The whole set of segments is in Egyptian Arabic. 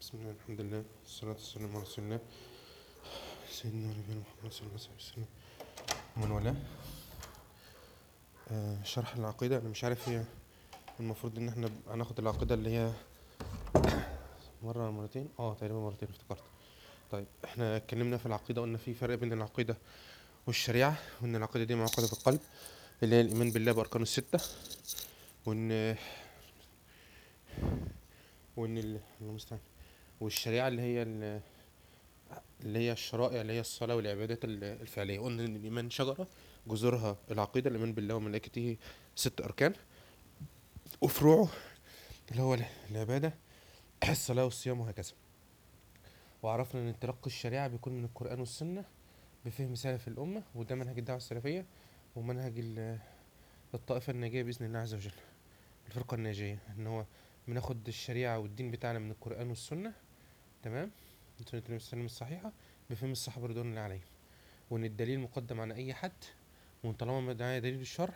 بسم الله الحمد لله والصلاة والسلام على رسول الله سيدنا ونبينا محمد صلى الله عليه وسلم ومن والاه آه، شرح العقيدة أنا مش عارف هي المفروض إن احنا هناخد العقيدة اللي هي مرة ولا مرتين اه تقريبا مرتين افتكرت طيب احنا اتكلمنا في العقيدة قلنا في فرق بين العقيدة والشريعة وإن العقيدة دي معقدة في القلب اللي هي الإيمان بالله بأركانه الستة وإن وإن ال... الله المستعان والشريعة اللي هي ال... اللي هي الشرائع اللي هي الصلاة والعبادات ال- الفعلية قلنا إن الإيمان شجرة جذورها العقيدة الإيمان بالله وملائكته ست أركان وفروعه اللي هو ال- العبادة الصلاة والصيام وهكذا وعرفنا إن تلقي الشريعة بيكون من القرآن والسنة بفهم سلف الأمة وده منهج الدعوة السلفية ومنهج ال- الطائفة الناجية بإذن الله عز وجل الفرقة الناجية إن هو بناخد الشريعة والدين بتاعنا من القرآن والسنة تمام من سنة النبي صلى الله عليه وسلم الصحيحة بفهم الصحابة رضوان الله عليهم وإن الدليل مقدم على أي حد وإن طالما ما معايا دليل الشرع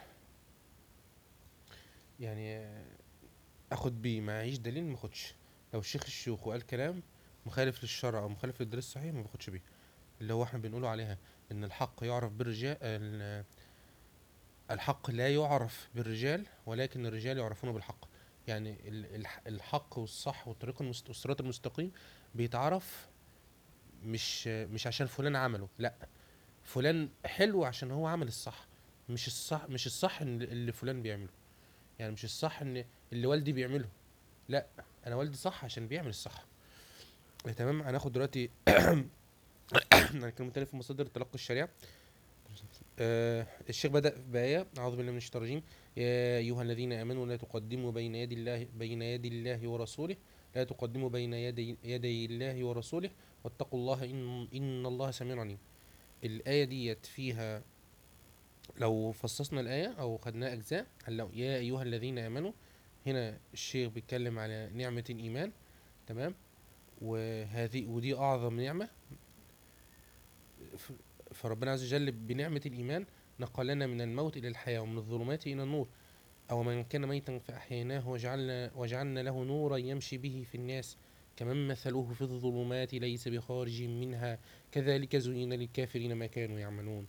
يعني آه، آخد بيه معيش دليل ما اخدش لو الشيخ الشيوخ وقال كلام مخالف للشرع أو مخالف للدليل الصحيح ما باخدش بيه اللي هو احنا بنقوله عليها إن الحق يعرف بالرجال ال- الحق لا يعرف بالرجال ولكن الرجال يعرفون بالحق يعني ال- الح- الحق والصح والطريق المست... والصراط المستقيم بيتعرف مش مش عشان فلان عمله لا فلان حلو عشان هو عمل الصح مش الصح مش الصح إن اللي فلان بيعمله يعني مش الصح ان اللي والدي بيعمله لا انا والدي صح عشان بيعمل الصح تمام هناخد دلوقتي هنتكلم تاني في مصادر تلقي الشريعه آه الشيخ بدأ بآية أعوذ بالله من الشيطان الرجيم يا أيها الذين آمنوا لا تقدموا بين يدي الله بين يدي الله ورسوله لا تقدموا بين يدي يدي الله ورسوله واتقوا الله إن إن الله سميع عليم الآية ديت فيها لو فصصنا الآية أو خدناها أجزاء هنلاقوا يا أيها الذين آمنوا هنا الشيخ بيتكلم على نعمة الإيمان تمام وهذه ودي أعظم نعمة ف- فربنا عز وجل بنعمة الإيمان نقلنا من الموت إلى الحياة ومن الظلمات إلى النور أو من كان ميتا فأحييناه وجعلنا, وجعلنا له نورا يمشي به في الناس كمن مثله في الظلمات ليس بخارج منها كذلك زين للكافرين ما كانوا يعملون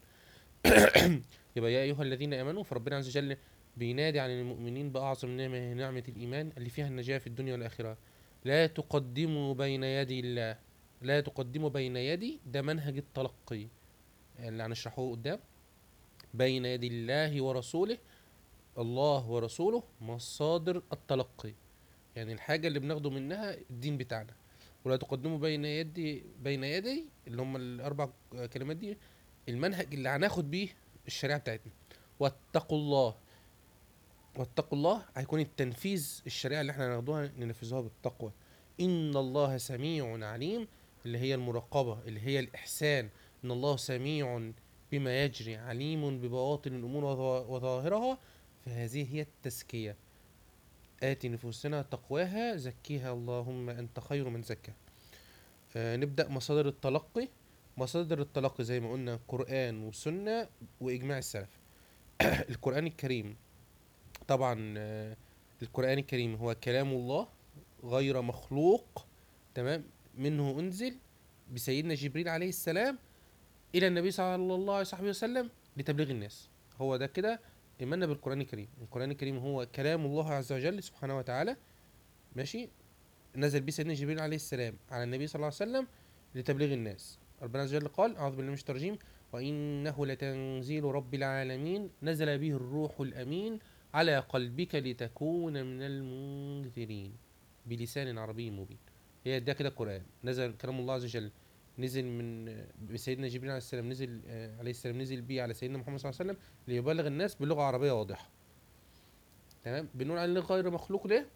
يبقى يا أيها الذين آمنوا فربنا عز وجل بينادي على المؤمنين بأعظم نعمة هي نعمة الإيمان اللي فيها النجاة في الدنيا والآخرة لا تقدموا بين يدي الله لا تقدموا بين يدي ده منهج التلقي اللي هنشرحه قدام بين يدي الله ورسوله الله ورسوله مصادر التلقي يعني الحاجة اللي بناخده منها الدين بتاعنا ولا تقدموا بين يدي بين يدي اللي هم الأربع كلمات دي المنهج اللي هناخد بيه الشريعة بتاعتنا واتقوا الله واتقوا الله هيكون التنفيذ الشريعة اللي احنا هناخدوها ننفذوها بالتقوى إن الله سميع عليم اللي هي المراقبة اللي هي الإحسان إن الله سميع بما يجري عليم ببواطن الأمور وظا- وظاهرها فهذه هي التزكية آت نفوسنا تقواها زكيها اللهم أنت خير من زكاها آه نبدأ مصادر التلقي مصادر التلقي زي ما قلنا قرآن وسنة وإجماع السلف القرآن الكريم طبعا آه، القرآن الكريم هو كلام الله غير مخلوق تمام منه أنزل بسيدنا جبريل عليه السلام إلى النبي صلى الله عليه وسلم لتبليغ الناس هو ده كده إيماننا بالقرآن الكريم القرآن الكريم هو كلام الله عز وجل سبحانه وتعالى ماشي نزل به سيدنا جبريل عليه السلام على النبي صلى الله عليه وسلم لتبليغ الناس ربنا عز وجل قال أعوذ بالله من الشيطان الرجيم وإنه لتنزيل رب العالمين نزل به الروح الأمين على قلبك لتكون من المنذرين بلسان عربي مبين هي ده كده القرآن نزل كلام الله عز وجل نزل من بسيدنا جبريل عليه السلام نزل آه، عليه السلام نزل بيه على سيدنا محمد صلى الله عليه وسلم ليبلغ الناس بلغة عربية واضحة تمام بنقول عليه غير مخلوق ليه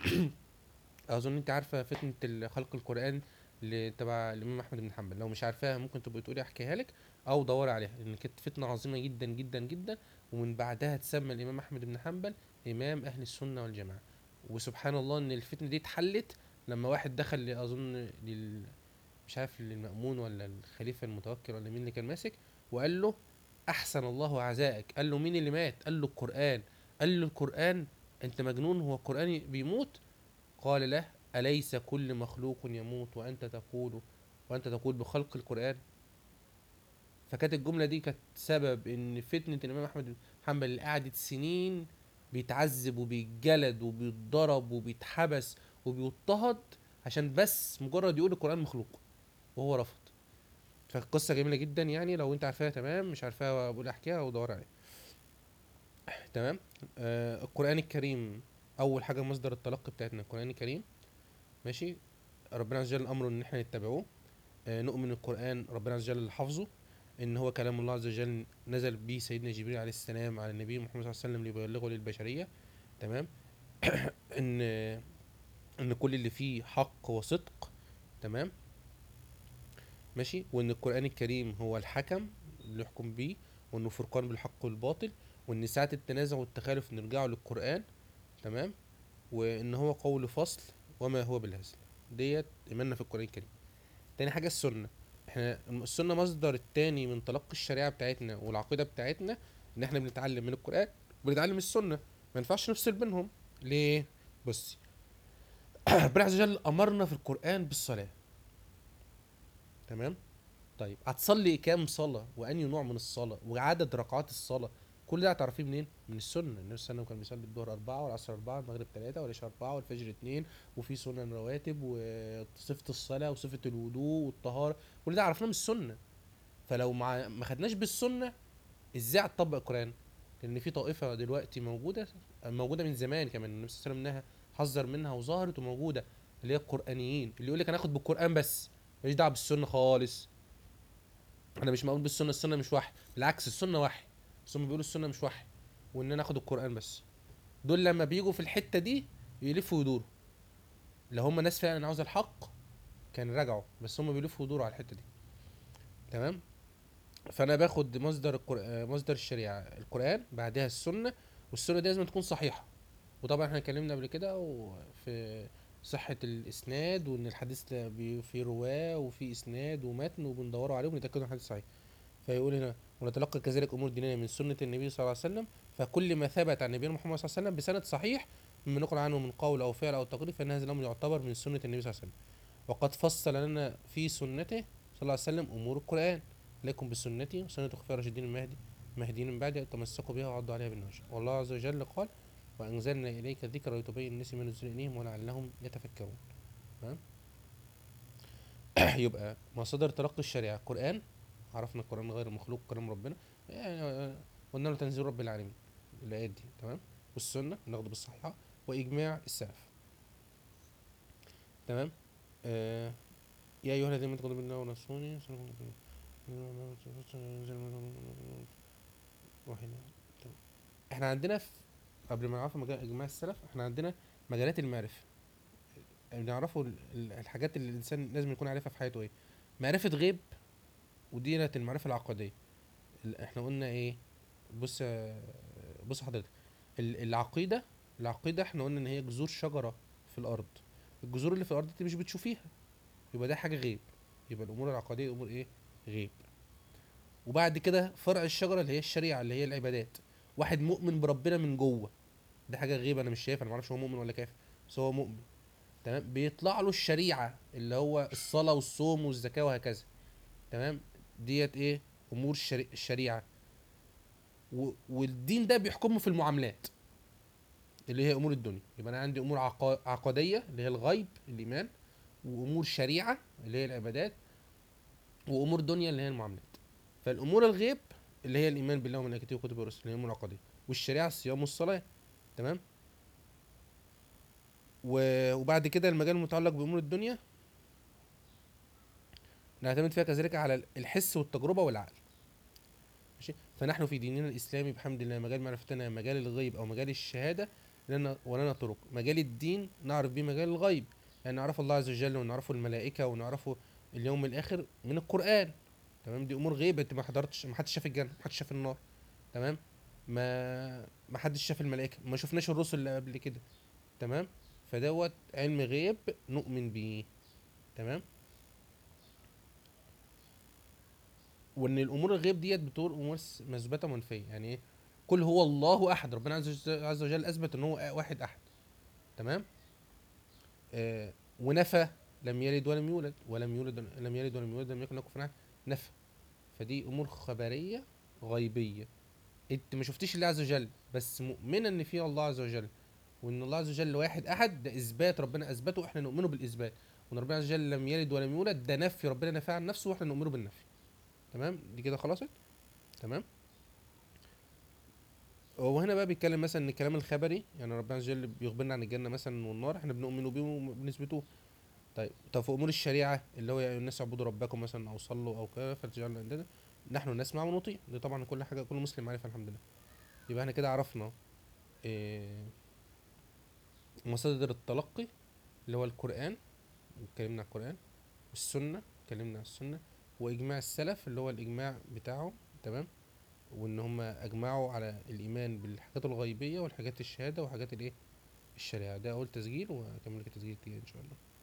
اظن انت عارفه فتنه ال- خلق القران اللي تبع الامام احمد بن حنبل لو مش عارفاها ممكن تبقى تقولي احكيها لك او دوري عليها لان كانت فتنه عظيمه جدا جدا جدا ومن بعدها تسمى الامام احمد بن حنبل امام اهل السنه والجماعه وسبحان الله ان الفتنه دي اتحلت لما واحد دخل ل- اظن لل مش عارف للمأمون ولا الخليفه المتوكل ولا مين اللي كان ماسك وقال له احسن الله عزائك قال له مين اللي مات قال له القران قال له القران انت مجنون هو القران بيموت قال له أليس كل مخلوق يموت وأنت تقول وأنت تقول بخلق القرآن فكانت الجملة دي كانت سبب إن فتنة الإمام أحمد بن حنبل اللي قعدت سنين بيتعذب وبيتجلد وبيتضرب وبيتحبس وبيضطهد عشان بس مجرد يقول القرآن مخلوق وهو رفض فقصة جميلة جدا يعني لو انت عارفاها تمام مش عارفاها بقول احكيها ودور عليها تمام آه القرآن الكريم أول حاجة مصدر التلقي بتاعتنا القرآن الكريم ماشي ربنا عز وجل أمره إن احنا نتبعوه آه نؤمن القرآن ربنا عز وجل اللي حافظه إن هو كلام الله عز وجل نزل به سيدنا جبريل عليه السلام على النبي محمد صلى الله عليه وسلم ليبلغه للبشرية تمام إن إن كل اللي فيه حق وصدق تمام ماشي وإن القرآن الكريم هو الحكم اللي يحكم بيه وإنه فرقان بالحق والباطل وإن ساعة التنازع والتخالف نرجعوا للقرآن تمام وإن هو قول فصل وما هو بالهزل ديت إيماننا في القرآن الكريم تاني حاجة السنة احنا السنة مصدر التاني من تلقي الشريعة بتاعتنا والعقيدة بتاعتنا إن احنا بنتعلم من القرآن وبنتعلم السنة ما ينفعش نفصل بينهم ليه؟ بصي ربنا عز وجل أمرنا في القرآن بالصلاة تمام طيب هتصلي كام صلاة وأنهي نوع من الصلاة وعدد ركعات الصلاة كل ده هتعرفيه منين؟ من السنة النبي صلى الله عليه وسلم كان بيصلي الظهر أربعة والعصر أربعة المغرب ثلاثة والعشاء أربعة والفجر اتنين وفي سنن رواتب وصفة الصلاة وصفة الوضوء والطهارة كل ده عرفناه من السنة فلو ما ما خدناش بالسنة ازاي هتطبق القرآن؟ لأن في طائفة دلوقتي موجودة موجودة من زمان كمان النبي صلى الله عليه وسلم انها حذر منها وظهرت وموجودة اللي هي القرآنيين اللي يقول لك أنا آخد بالقرآن بس ماليش دعوة بالسنة خالص أنا مش مقبول بالسنة السنة مش وحي بالعكس السنة وحي بس هم بيقولوا السنه مش وحي وان انا اخد القران بس دول لما بيجوا في الحته دي يلفوا ويدوروا لو هم ناس فعلا عاوزه الحق كان رجعوا بس هم بيلفوا ويدوروا على الحته دي تمام فانا باخد مصدر القرآن مصدر الشريعه القران بعدها السنه والسنه دي لازم تكون صحيحه وطبعا احنا اتكلمنا قبل كده وفي صحة الإسناد وإن الحديث ده بي- فيه رواه وفيه إسناد ومتن وبندوروا عليه ونتأكد إن الحديث صحيح فيقول هنا ونتلقى كذلك امور ديننا من سنه النبي صلى الله عليه وسلم فكل ما ثبت عن نبينا محمد صلى الله عليه وسلم بسند صحيح مما نقل عنه من قول او فعل او تقرير فان هذا الامر يعتبر من سنه النبي صلى الله عليه وسلم وقد فصل لنا في سنته صلى الله عليه وسلم امور القران عليكم بسنتي وسنه خلفاء الراشدين المهدي مهديين من بعد تمسكوا بها وعضوا عليها بالنهج والله عز وجل قال وانزلنا اليك الذكر لتبين الناس ما نزل اليهم ولعلهم يتفكرون تمام يبقى مصادر تلقي الشريعه القران عرفنا القرآن غير مخلوق كلام ربنا يعني قلنا له تنزيل رب العالمين الآيات دي تمام والسنة ناخد بالصحيحة وإجماع السلف تمام آه يا أيها الذين آمنوا اتقوا بالله ورسوله وهنا تمام. احنا عندنا في قبل ما نعرف مجال إجماع السلف احنا عندنا مجالات المعرفة بنعرفوا ال- ال- الحاجات اللي الإنسان لازم يكون عارفها في حياته ايه معرفة غيب وديت المعرفة العقدية ال- احنا قلنا ايه بص يا- بص حضرتك ال- العقيدة العقيدة احنا قلنا ان هي جذور شجرة في الارض الجذور اللي في الارض انت مش بتشوفيها يبقى ده حاجة غيب يبقى الامور العقدية امور ايه غيب وبعد كده فرع الشجرة اللي هي الشريعة اللي هي العبادات واحد مؤمن بربنا من جوه ده حاجة غيبة انا مش شايفها انا معرفش هو مؤمن ولا كافر بس هو مؤمن تمام بيطلع له الشريعة اللي هو الصلاة والصوم والزكاة وهكذا تمام ديت ايه امور الشري... الشريعه و... والدين ده بيحكمه في المعاملات اللي هي امور الدنيا يبقى انا عندي امور عق... عقديه اللي هي الغيب الايمان وامور شريعه اللي هي العبادات وامور دنيا اللي هي المعاملات فالامور الغيب اللي هي الايمان بالله وملائكته وكتبه ورسله اللي هي امور عقديه والشريعه الصيام والصلاه تمام و... وبعد كده المجال المتعلق بامور الدنيا نعتمد فيها كذلك على الحس والتجربه والعقل ماشي فنحن في ديننا الاسلامي بحمد الله مجال معرفتنا مجال الغيب او مجال الشهاده لنا ولنا طرق مجال الدين نعرف بيه مجال الغيب يعني نعرف الله عز وجل ونعرفه الملائكه ونعرفه اليوم الاخر من القران تمام دي امور غيبه انت ما حضرتش ما حدش شاف الجنه ما حدش شاف النار تمام ما ما حدش شاف الملائكه ما شفناش الرسل اللي قبل كده تمام فدوت علم غيب نؤمن بيه تمام وان الامور الغيب ديت بتقول امور س- مثبته منفيه يعني ايه قل هو الله احد ربنا عز وجل, عز وجل اثبت ان هو واحد احد تمام آه ونفى لم يلد ولم يولد ولم يولد لم يلد ولم يولد لم يكن له كفوا احد نفى فدي امور خبريه غيبيه انت ما شفتيش الله عز وجل بس مؤمنه ان في الله عز وجل وان الله عز وجل واحد احد ده اثبات ربنا اثبته واحنا نؤمنه بالاثبات وان ربنا عز وجل لم يلد ولم يولد ده نفي ربنا نفى عن نفسه واحنا نؤمنه بالنفي تمام دي كده خلصت تمام هو هنا بقى بيتكلم مثلا ان الكلام الخبري يعني ربنا عز وجل بيخبرنا عن الجنه مثلا والنار احنا بنؤمن بيه وبنثبتوه طيب طب في امور الشريعه اللي هو يا أيها الناس اعبدوا ربكم مثلا او صلوا او كذا فلتجعلوا عندنا نحن نسمع ونطيع دي طبعا كل حاجه كل مسلم عارفها الحمد لله يبقى احنا كده عرفنا إيه مصادر التلقي اللي هو القران اتكلمنا عن القران والسنه اتكلمنا عن السنه واجماع السلف اللي هو الاجماع بتاعهم تمام وان هم اجمعوا على الايمان بالحاجات الغيبيه والحاجات الشهاده وحاجات الايه الشريعه ده اول تسجيل وهكمل لك التسجيل الجاي ان شاء الله